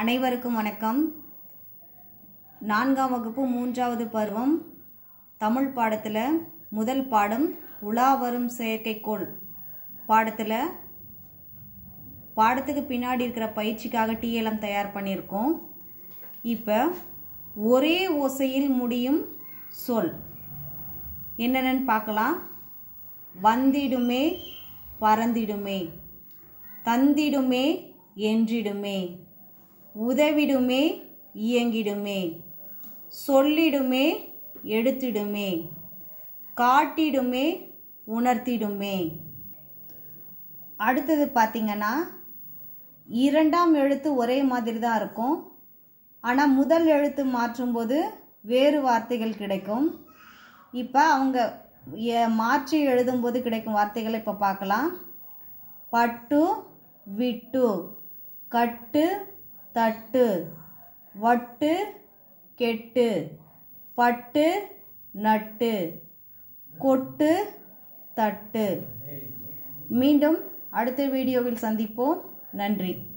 அனைவருக்கும் வணக்கம் நான்காம் வகுப்பு மூன்றாவது பருவம் தமிழ் பாடத்தில் முதல் பாடம் உலா வரும் செயற்கைக்கோள் பாடத்தில் பாடத்துக்கு பின்னாடி இருக்கிற பயிற்சிக்காக டிஎல்எம் தயார் பண்ணியிருக்கோம் இப்போ ஒரே ஓசையில் முடியும் சொல் என்னென்னு பார்க்கலாம் வந்திடுமே பறந்திடுமே தந்திடுமே என்றிடுமே உதவிடுமே இயங்கிடுமே சொல்லிடுமே எடுத்திடுமே காட்டிடுமே உணர்த்திடுமே அடுத்தது பார்த்தீங்கன்னா இரண்டாம் எழுத்து ஒரே மாதிரி தான் இருக்கும் ஆனால் முதல் எழுத்து மாற்றும்போது வேறு வார்த்தைகள் கிடைக்கும் இப்போ அவங்க எ- மாற்றி எழுதும்போது கிடைக்கும் வார்த்தைகளை இப்போ பார்க்கலாம் பட்டு விட்டு கட்டு தட்டு வட்டு கெட்டு பட்டு நட்டு கொட்டு தட்டு மீண்டும் அடுத்த வீடியோவில் சந்திப்போம் நன்றி